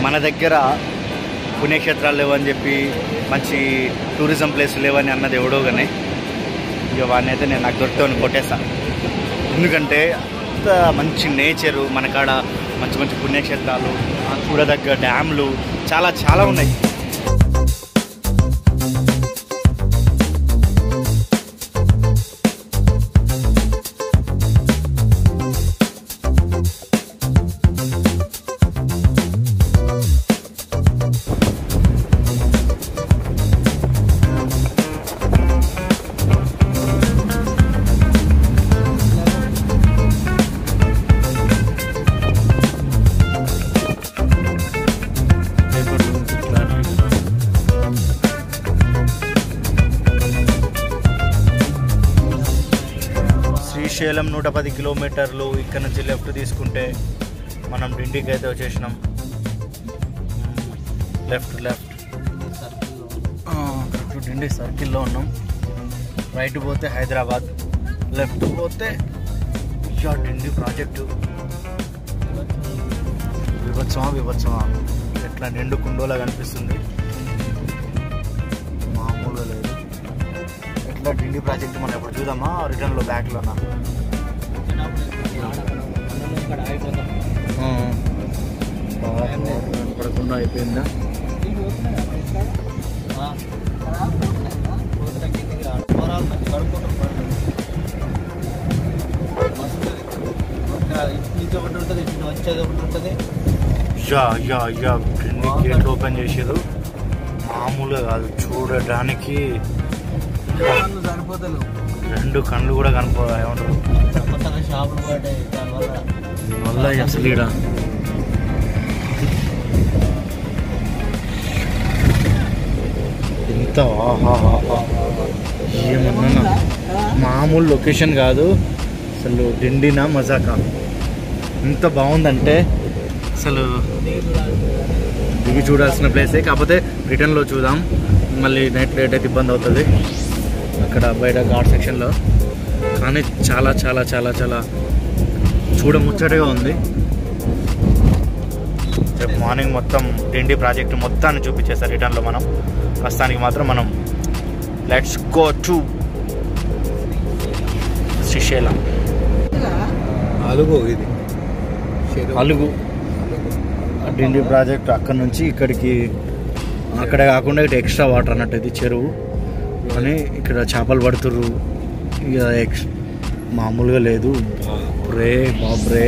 మన దగ్గర పుణ్యక్షేత్రాలు లేవని చెప్పి మంచి టూరిజం ప్లేస్ లేవని అన్నది ఎవడో కానీ ఇక వాడిని అయితే నేను నాకు దొరికితే కొట్టేస్తాను ఎందుకంటే అంత మంచి నేచరు మన కాడ మంచి మంచి పుణ్యక్షేత్రాలు ఆ చూడదగ్గ డ్యామ్లు చాలా చాలా ఉన్నాయి శ్రీశైలం నూట పది కిలోమీటర్లు ఇక్కడ నుంచి లెఫ్ట్ తీసుకుంటే మనం డిండికి అయితే వచ్చేసినాం లెఫ్ట్ లెఫ్ట్ కరెక్ట్ డిండి సర్కిల్లో ఉన్నాం రైట్ పోతే హైదరాబాద్ లెఫ్ట్ పోతే యా డిండి ప్రాజెక్టు విభత్సమా విభత్సమా ఎట్లా నిండు కుండోలా కనిపిస్తుంది మామూలుగా లేదు ఎట్లా డిండి ప్రాజెక్ట్ మనం ఎప్పుడు చూద్దామా రిటర్న్లో బ్యాక్లోనా పడకుండా అయిపోయిందా ఒకటి ఉంటుంది ఇటు వచ్చేది ఒకటి ఉంటుంది యా యా యా డిండి గేట్ ఓపెన్ చేసారు మామూలుగా కాదు చూడడానికి సరిపోతలేవు రెండు కళ్ళు కూడా కనపో ఏమంటారు కొత్తగా షాపులు పడ్డాయి దానివల్ల దీనివల్ల అసలు ఈడ ఎంత ఆహాహాహా. ఏమన్నా మామూలు లొకేషన్ కాదు అసలు డిండినా మజాకా ఎంత బాగుందంటే అసలు దిగి చూడాల్సిన ప్లేసే కాకపోతే రిటర్న్లో చూద్దాం మళ్ళీ నైట్ లేట్ అయితే ఇబ్బంది అవుతుంది అక్కడ బయట ఘాట్ సెక్షన్లో కానీ చాలా చాలా చాలా చాలా చూడ ముచ్చటగా ఉంది రేపు మార్నింగ్ మొత్తం డిండి ప్రాజెక్ట్ మొత్తాన్ని చూపించేస్తారు రిటర్న్లో మనం ప్రస్తుతానికి మాత్రం మనం లెట్స్ గో టు శ్రీశైలం అలుగు ఇది అలుగు డిండి ప్రాజెక్ట్ అక్కడ నుంచి ఇక్కడికి అక్కడ కాకుండా ఇటు ఎక్స్ట్రా వాటర్ అన్నట్టు ఇది చెరువు కానీ ఇక్కడ చేపలు పడుతుర్రు ఇక ఎక్స్ మామూలుగా లేదు బాబ్రే బాబ్రే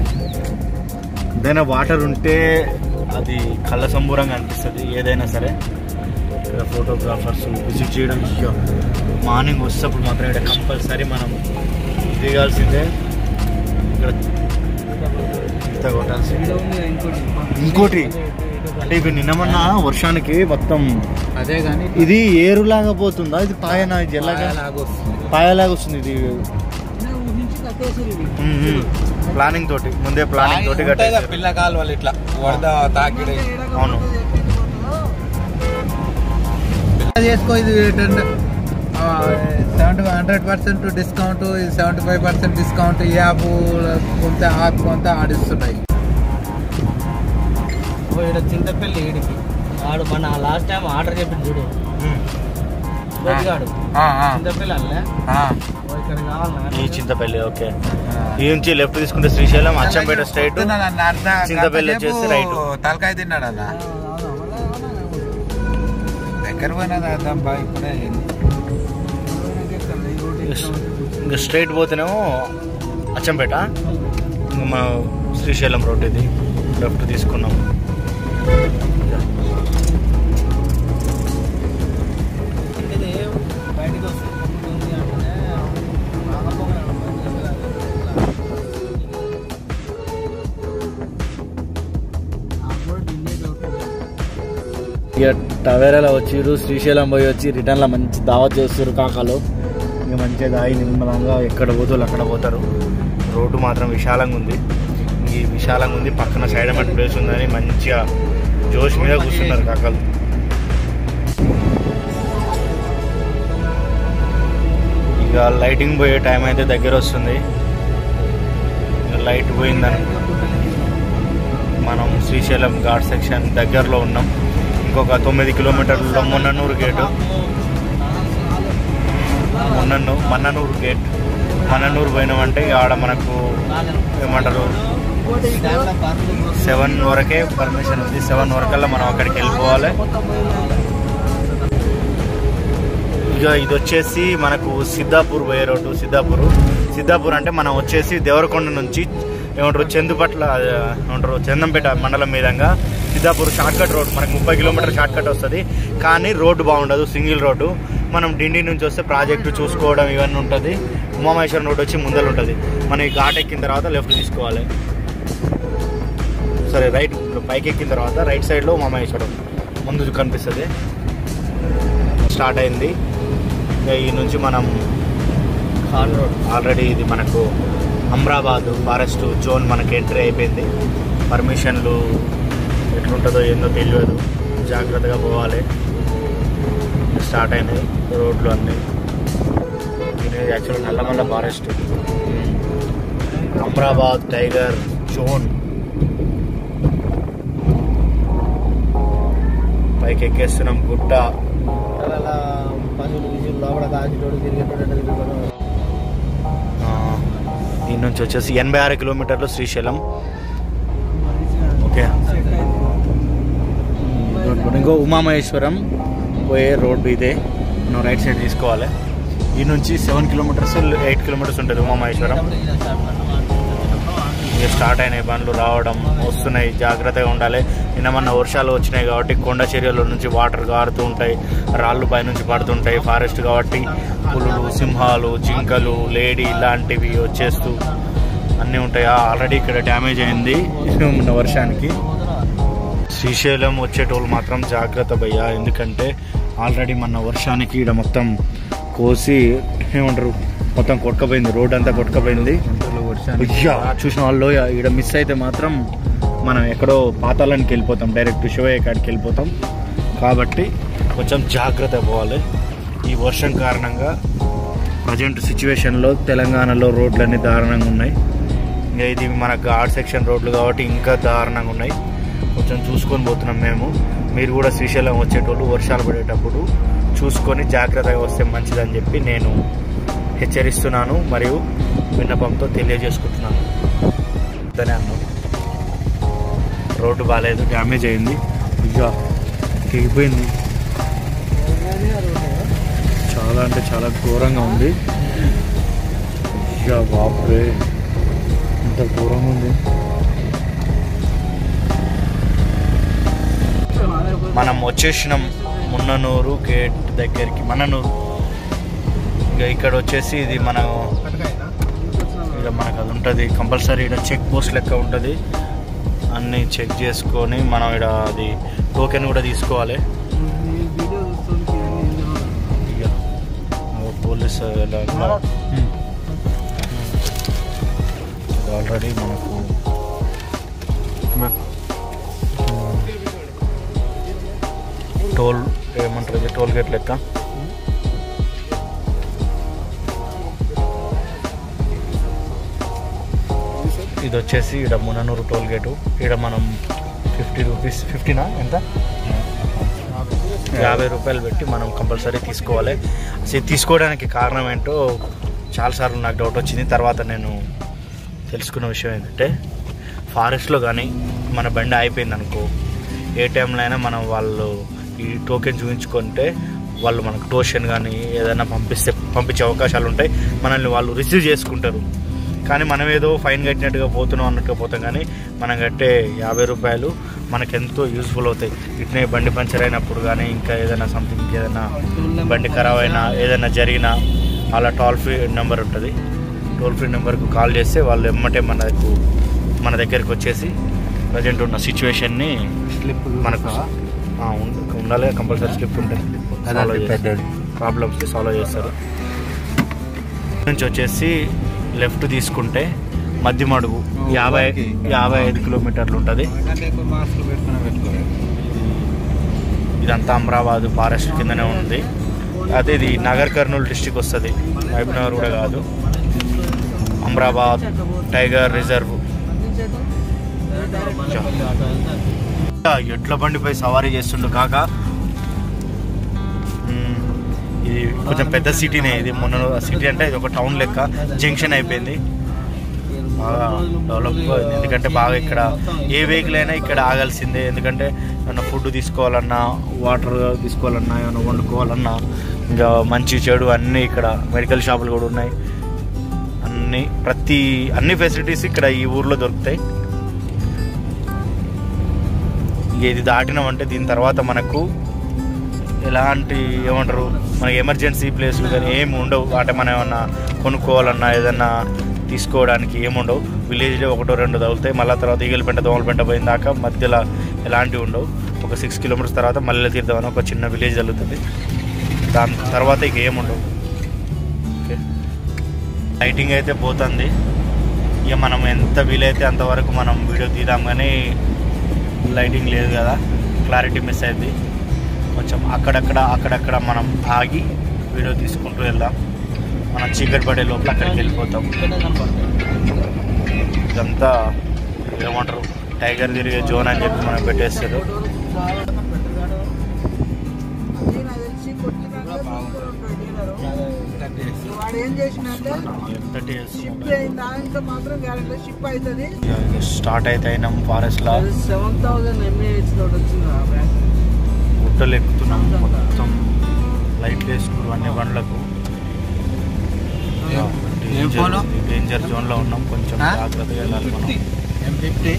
ఏదైనా వాటర్ ఉంటే అది కళ్ళ సంబూరంగా అనిపిస్తుంది ఏదైనా సరే ఇక్కడ ఫోటోగ్రాఫర్స్ విజిట్ చేయడం ఇక మార్నింగ్ వస్తేప్పుడు మాత్రం ఇక్కడ కంపల్సరీ మనం దిగాల్సిందే ఇక్కడ ఈత కొట్టాల్సిందే ఇంకోటి అంటే ఇవి నిన్న మొన్న వర్షానికి మొత్తం అదే కానీ ఇది ఏరులాగా పోతుందా ఇది పాయనా ఇది ఎలాగా పాయలాగా వస్తుంది ఇది ప్లానింగ్ తోటి ముందే ప్లానింగ్ తోటి కట్టేసారు. పిల్ల కాలువలు ఇట్లా వరద తాకిడి అవును చేసుకో ఇది seventy hundred percent discount seventy five percent discount ఈ యాప్ కొంత యాప్ కొంత ఆడిస్తున్నాయి ఇక్కడ చింతపల్లి ఈడికి వాడు మన లాస్ట్ టైం ఆర్డర్ చెప్పింది చూడు కోటిగాడు చింతపల్లి అల్లే ఓ ఇక్కడ కావాలన్నా ఈ చింతపల్లి ఓకే ఈ నుంచి లెఫ్ట్ తీసుకుంటే శ్రీశైలం అచ్చంపేట స్ట్రైట్ చింతపల్లి వచ్చేసి రైట్. తలకాయ తిన్నాడు అన్న దగ్గర పోయినది అర్థం బాగా ఇప్పుడే ఇంకా స్ట్రైట్ పోతేనేమో అచ్చంపేట ఇంకా మన శ్రీశైలం రోడ్ ఇది లెఫ్ట్ తీసుకున్నాం ఇది బయటికి వస్తుంది అంటే రాకపోగా అప్పుడు ఢిల్లీ దొరుకుతుంది ఇక టవేరాలో వచ్చిర్రు శ్రీశైలం పోయి వచ్చి రిటర్న్లో మంచి దావత్ చేస్తారు కాకాలు ఇక మంచిగా దాయి నిమ్మలంగా ఎక్కడ పోతారు అక్కడ పోతారు రోడ్డు మాత్రం విశాలంగా ఉంది ఈ విశాలంగా ఉంది పక్కన సైడ్ అమ్మటి ప్లేస్ ఉందని మంచిగా జోష్ మీద కూర్చున్నారు కాకాలు ఇక లైటింగ్ పోయే టైం అయితే దగ్గర వస్తుంది ఇక లైట్ పోయిందని మనం శ్రీశైలం ఘాట్ సెక్షన్ దగ్గరలో ఉన్నాం ఇంకొక తొమ్మిది కిలోమీటర్లలో మొన్ననూరు గేటు మొన్నను మన్ననూరు గేట్ మన్ననూరు పోయినామంటే ఆడ మనకు ఏమంటారు సెవెన్ వరకే పర్మిషన్ ఉంది సెవెన్ వరకల్లా మనం అక్కడికి వెళ్ళిపోవాలి ఇక ఇది వచ్చేసి మనకు సిద్ధాపూర్ పోయే రోడ్డు సిద్ధాపూర్ సిద్ధాపూర్ అంటే మనం వచ్చేసి దేవరకొండ నుంచి ఏమంటారు చందుపట్ల ఆ, ఏమంటారు చందంపేట మండలం మీదంగా సిద్ధాపూర్ షార్ట్ కట్ రోడ్ మనకు ముప్పై కిలోమీటర్ షార్ట్ కట్ వస్తుంది కానీ రోడ్డు బాగుండదు సింగిల్ రోడ్డు మనం డిండి నుంచి వస్తే ప్రాజెక్టు చూసుకోవడం ఇవన్నీ ఉంటుంది ఉమామహేశ్వరం రోడ్ వచ్చి ముందర ఉంటుంది మనం ఈ ఘాట్ ఎక్కిన తర్వాత లెఫ్ట్ తీసుకోవాలి సరే రైట్ పైకి ఎక్కిన తర్వాత రైట్ సైడ్లో ఉమామహేశ్వరం ముందు కనిపిస్తుంది స్టార్ట్ అయింది ఇక ఈ నుంచి మనం హార్డ్ రోడ్ ఆల్రెడీ ఇది మనకు అమ్రాబాద్ ఫారెస్ట్ జోన్ మనకి ఎంట్రీ అయిపోయింది పర్మిషన్లు ఎట్లుంటుందో ఏందో తెలియదు జాగ్రత్తగా పోవాలి స్టార్ట్ అయినాయి రోడ్లు అన్నీ ఇది actual Nallamala forest Amrabad tiger zone పైకి ఎక్కేస్తున్నాం గుట్ట అలా పశువులు గిసులు లోపల కాసేటోడు తిరిగేటోడు ఎట్ట తిరిగేటోడు. ఆ, దీని నుంచి వచ్చేసి ఎనభై ఆరు కిలోమీటర్లు శ్రీశైలం ఓకే ఇంకో ఉమామహేశ్వరం పోయే రోడ్డు ఇదే మనం రైట్ సైడ్ తీసుకోవాలి ఈ నుంచి సెవెన్ కిలోమీటర్స్ ఎయిట్ కిలోమీటర్స్ ఉంటుంది ఉమామహేశ్వరం ఇక స్టార్ట్ అయినాయి బండ్లు రావడం వస్తున్నాయి జాగ్రత్తగా ఉండాలి నిన్న మొన్న వర్షాలు వచ్చినాయి కాబట్టి కొండ చర్యల నుంచి వాటర్ కారుతూ ఉంటాయి రాళ్ళు పైనుంచి పడుతుంటాయి ఫారెస్ట్ కాబట్టి పులులు సింహాలు జింకలు లేడీ ఇలాంటివి వచ్చేస్తూ అన్నీ ఉంటాయి ఆల్రెడీ ఇక్కడ డ్యామేజ్ అయింది మొన్న వర్షానికి శ్రీశైలం వచ్చేటోళ్ళు మాత్రం జాగ్రత్త భయ్యా ఎందుకంటే ఆల్రెడీ మొన్న వర్షానికి ఇక్కడ మొత్తం కోసి ఏమంటారు మొత్తం కొట్టుకపోయింది రోడ్ అంతా కొట్టుకపోయింది అయ్యా చూసిన వాళ్ళు ఇక్కడ మిస్ అయితే మాత్రం మనం ఎక్కడో పాతాళానికి వెళ్ళిపోతాం డైరెక్ట్ శివయ్య కాడికి వెళ్ళిపోతాం కాబట్టి కొంచెం జాగ్రత్త పోవాలి ఈ వర్షం కారణంగా ప్రజెంట్ సిచ్యువేషన్లో తెలంగాణలో రోడ్లన్నీ దారుణంగా ఉన్నాయి ఇంకా ఇది మన ఘాట్ సెక్షన్ రోడ్లు కాబట్టి ఇంకా దారుణంగా ఉన్నాయి కొంచెం చూసుకొని పోతున్నాం మేము మీరు కూడా శ్రీశైలం వచ్చేటోళ్ళు వర్షాలు పడేటప్పుడు చూసుకొని జాగ్రత్తగా వస్తే మంచిదని చెప్పి నేను హెచ్చరిస్తున్నాను మరియు విన్నపంతో తెలియజేసుకుంటున్నాను అంతనే అన్నాం రోడ్డు బాగాలేదు డ్యామేజ్ అయింది ఇక తెగిపోయింది చాలా అంటే చాలా ఘోరంగా ఉంది ఇక బాపురే ఇంత ఘోరంగా ఉంది మనం వచ్చేసినాం మున్ననూరు గేట్ దగ్గరికి మననూరు ఇక ఇక్కడ వచ్చేసి ఇది మనం ఇక్కడ మనకు అది ఉంటుంది కంపల్సరీ ఇక్కడ చెక్ పోస్ట్ లెక్క ఉంటుంది అన్నీ చెక్ చేసుకొని మనం ఇక్కడ అది టోకెన్ కూడా తీసుకోవాలి ఇక పోలీస్ ఆల్రెడీ మనకు టోల్ ఏమంటారు ఇది టోల్ గేట్ లెక్క ఇది వచ్చేసి ఇక్కడ ముననూరు టోల్ గేటు ఇక్కడ మనం ఫిఫ్టీ రూపీస్ ఫిఫ్టీనా ఎంత యాభై రూపాయలు పెట్టి మనం కంపల్సరీ తీసుకోవాలి అసలు తీసుకోవడానికి కారణం ఏంటో చాలాసార్లు నాకు డౌట్ వచ్చింది తర్వాత నేను తెలుసుకున్న విషయం ఏంటంటే ఫారెస్ట్లో కానీ మన బండి అయిపోయింది అనుకో ఏ టైంలో అయినా మనం వాళ్ళు ఈ టోకెన్ చూపించుకుంటే వాళ్ళు మనకు టోషన్ కానీ ఏదైనా పంపిస్తే పంపించే అవకాశాలు ఉంటాయి మనల్ని వాళ్ళు రిసీవ్ చేసుకుంటారు కానీ మనం ఏదో ఫైన్ కట్టినట్టుగా పోతున్నాం అన్నట్టుగా పోతాం కానీ మనం కట్టే యాభై రూపాయలు మనకు ఎంతో యూస్ఫుల్ అవుతాయి ఇట్నే బండి పంచర్ అయినప్పుడు కానీ ఇంకా ఏదైనా సంథింగ్ ఏదైనా బండి ఖరాబ్ అయినా ఏదైనా జరిగినా అలా టోల్ ఫ్రీ నెంబర్ ఉంటుంది టోల్ ఫ్రీ నెంబర్కు కాల్ చేస్తే వాళ్ళు ఎమ్మటే మనకు మన దగ్గరికి వచ్చేసి ప్రజెంట్ ఉన్న సిచ్యువేషన్ని స్లిప్ మనకు ఆ, ఉండ- ఉండాలి కంపల్సరీ స్లిప్ ఉంటుంది ప్రాబ్లమ్స్ సాల్వ్ చేస్తారు నుంచి వచ్చేసి లెఫ్ట్ తీసుకుంటే మధ్యమడుగు యాభై యాభై ఐదు కిలోమీటర్లు ఉంటుంది మాస్క్ పెట్టుకుని పెట్టుకోలేదు ఇదంతా అమరాబాద్ ఫారెస్ట్ కిందనే ఉంది అదే ఇది నగర్ కర్నూలు డిస్టిక్ వస్తుంది మహబూబ్నగర్ కూడా కాదు అమరాబాద్ టైగర్ రిజర్వ్ కొండపల్లి అటు వెళ్తారు ఎడ్ల బండిపై సవారీ చేస్తుండు కాక మ్మ్. ఇది కొంచెం పెద్ద సిటీనే ఇది మొన్న సిటీ అంటే ఇది ఒక టౌన్ లెక్క జంక్షన్ అయిపోయింది బాగా డెవలప్ అయింది ఎందుకంటే బాగా ఇక్కడ ఏ వెహికల్ అయినా ఇక్కడ ఆగాల్సిందే ఎందుకంటే ఏమన్నా ఫుడ్ తీసుకోవాలన్నా వాటర్ తీసుకోవాలన్నా ఏమైనా వండుకోవాలన్నా ఇంకా మంచి చెడు అన్నీ ఇక్కడ మెడికల్ షాపులు కూడా ఉన్నాయి అన్ని ప్రతి అన్ని ఫెసిలిటీస్ ఇక్కడ ఈ ఊర్లో దొరుకుతాయి ఇక ఇది దాటినామంటే దీని తర్వాత మనకు ఎలాంటి ఏమంటారు మనకి ఎమర్జెన్సీ ప్లేస్లు కానీ ఏమి ఉండవు అంటే మనం ఏమన్నా కొనుక్కోవాలన్నా ఏదన్నా తీసుకోవడానికి ఏముండవు విలేజ్లో ఒకటో రెండు తగులుతాయి మళ్ళీ తర్వాత ఈగలపెంట దోమలపెంట పోయిన దాకా మధ్యలో ఎలాంటివి ఉండవు ఒక సిక్స్ కిలోమీటర్స్ తర్వాత మల్లెల తీర్థం అని ఒక చిన్న విలేజ్ తగులుతుంది దాని తర్వాత ఇక ఏముండవు ఓకే లైటింగ్ అయితే పోతుంది ఇక మనం ఎంత వీలైతే అంతవరకు మనం వీడియో తీద్దాం కానీ లైటింగ్ లేదు కదా క్లారిటీ మిస్ అయింది కొంచెం అక్కడక్కడ అక్కడక్కడ మనం ఆగి వీడియో తీసుకుంటూ వెళ్దాం మనం చీకటి పడే లోపల అక్కడికి వెళ్ళిపోతాం ఇక్కడే కనపడతాయి ఇదంతా ఏమంటారు టైగర్ తిరిగే జోన్ అని చెప్పి మనం పెట్టేస్తారు వాడు ఏం చేసినంటే థర్టీ షిప్ దాంట్లో మాత్రం గ్యారెంటీ షిప్ అవుతుంది స్టార్ట్ అయితే అయినాం ఫారెస్ట్లో సెవెన్ థౌసండ్ ఎంఏహెచ్ తోటి వచ్చింది ఆ బ్యాగ్ గుట్టలు ఎక్కుతున్నాం మొత్తం లైట్లు వేసుకున్నారు అన్ని బండ్లకు ఏం ఫోను? డేంజర్ జోన్లో ఉన్నాం కొంచెం ఆ? జాగ్రత్తగా వెళ్ళాలి మనం M fifty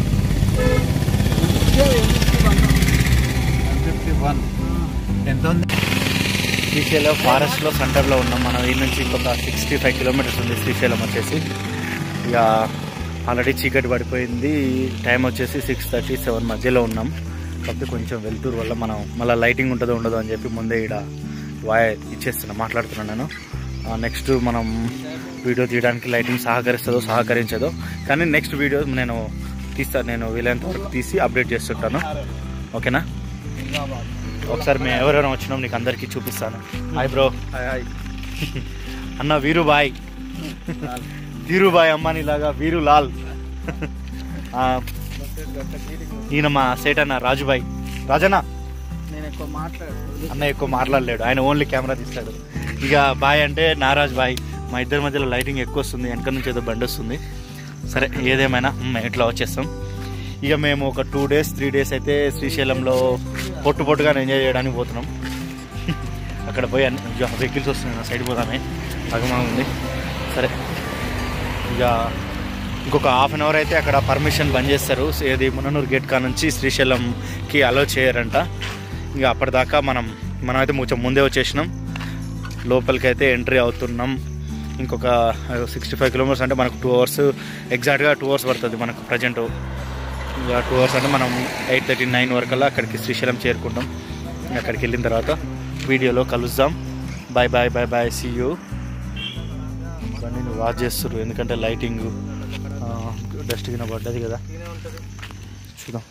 M fifty one ఎంత ఉంది శ్రీశైలం ఫారెస్ట్లో సెంటర్లో ఉన్నాం మనం ఈ నుంచి ఇంకొక సిక్స్టీ ఫైవ్ కిలోమీటర్స్ ఉంది శ్రీశైలం వచ్చేసి ఇక ఆల్రెడీ చీకటి పడిపోయింది టైం వచ్చేసి సిక్స్ థర్టీ సెవెన్ మధ్యలో ఉన్నాం కాకపోతే కొంచెం వెళ్తూరు వల్ల మనం మళ్ళీ లైటింగ్ ఉంటుందో ఉండదో అని చెప్పి ముందే ఇక్కడ వాయ్ ఇచ్చేస్తున్నా మాట్లాడుతున్నాను నేను నెక్స్ట్ మనం వీడియో తీయడానికి లైటింగ్ సహకరిస్తుందో సహకరించదో కానీ నెక్స్ట్ వీడియో నేను తీస్తాను నేను వీలైనంత వరకు తీసి అప్డేట్ చేస్తుంటాను ఓకేనా ఒకసారి మేము ఎవరెవరైనా వచ్చినాం నీకు అందరికీ చూపిస్తాను హాయ్ బ్రో హాయ్ హాయ్ అన్న వీరు బాయ్ ధీరుబాయ్ అమ్మాని లాగా వీరు లాల్ ఆ, ఈయన మా సేట్ అన్న రాజుబాయ్ రాజన్న నేను ఎక్కువ మాట్లాడు అన్న ఎక్కువ మాట్లాడలేడు ఆయన ఓన్లీ కెమెరా తీస్తాడు ఇక బాయ్ అంటే నారాజ్ బాయ్ మా ఇద్దరి మధ్యలో లైటింగ్ ఎక్కువ వస్తుంది వెనక నుంచి ఏదో బండి వస్తుంది సరే ఏదేమైనా మ్, ఇట్లా వచ్చేస్తాం ఇక మేము ఒక టూ డేస్ త్రీ డేస్ అయితే శ్రీశైలంలో పొట్టు పొట్టుగా ఎంజాయ్ చేయడానికి పోతున్నాం అక్కడ పోయి అన్ని వెహికల్స్ వస్తున్నాయి నా సైడ్ పోదామే అగమా ఉంది సరే ఇక ఇంకొక హాఫ్ అన్ అవర్ అయితే అక్కడ పర్మిషన్ బంద్ చేస్తారు ఏది ముననూరు గేట్ కా నుంచి శ్రీశైలంకి అలో చేయరంట ఇక అప్పటిదాకా మనం మనం అయితే కొంచెం ముందే వచ్చేసినాం లోపలికి అయితే ఎంట్రీ అవుతున్నాం ఇంకొక సిక్స్టీ ఫైవ్ కిలోమీటర్స్ అంటే మనకు టూ అవర్స్ ఎగ్జాక్ట్గా టూ అవర్స్ పడుతుంది మనకు ప్రజెంట్ ఇక టూ అవర్స్ అంటే మనం ఎయిట్ థర్టీ నైన్ వరకల్లా అక్కడికి శ్రీశైలం చేరుకుంటాం ఇంక అక్కడికి వెళ్ళిన తర్వాత వీడియోలో కలుద్దాం bye bye bye bye see you బండిని వాచ్ చేస్తారు ఎందుకంటే లైటింగ్ డస్ట్ కింద పడ్డది కదా చూద్దాం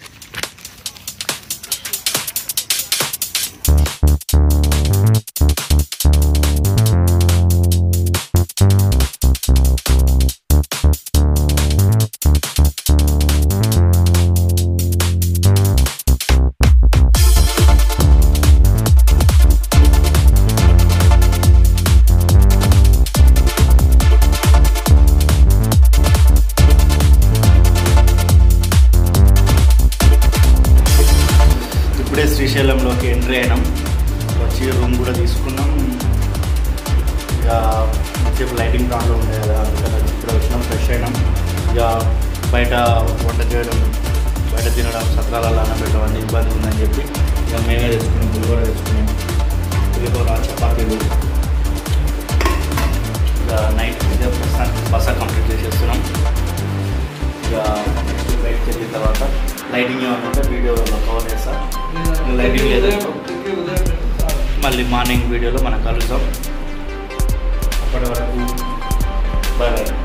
ఇప్పుడే శ్రీశైలంలోకి ఎంట్రీ అయినాం వచ్చి రూమ్ కూడా తీసుకున్నాం ఇక మంచిగా లైటింగ్ ప్రాబ్లం ఉంది కదా అందుకని ఇప్పుడు వచ్చినాం ఫ్రెష్ అయినాం ఇక బయట వంట చేయడం బయట తినడం సత్రాలలో పెట్టడం అన్ని ఇబ్బంది ఉందని చెప్పి ఇక మేమే తెచ్చుకున్నాం పులిహోర తెచ్చుకున్నాం పులిహోర చపాతీలు ఇక నైట్ ఇదే ప్రస్తుతానికి బస కంప్లీట్ చేసేస్తున్నాం ఇక నెక్స్ట్ బయటకు వెళ్ళిన తర్వాత లైటింగ్ ఏమన్నా ఉంటే వీడియోలో కవర్ చేస్తా లైటింగ్ లేదు మళ్ళీ మార్నింగ్ వీడియోలో మనం కలుద్దాం అప్పటి వరకు బాయ్ బాయ్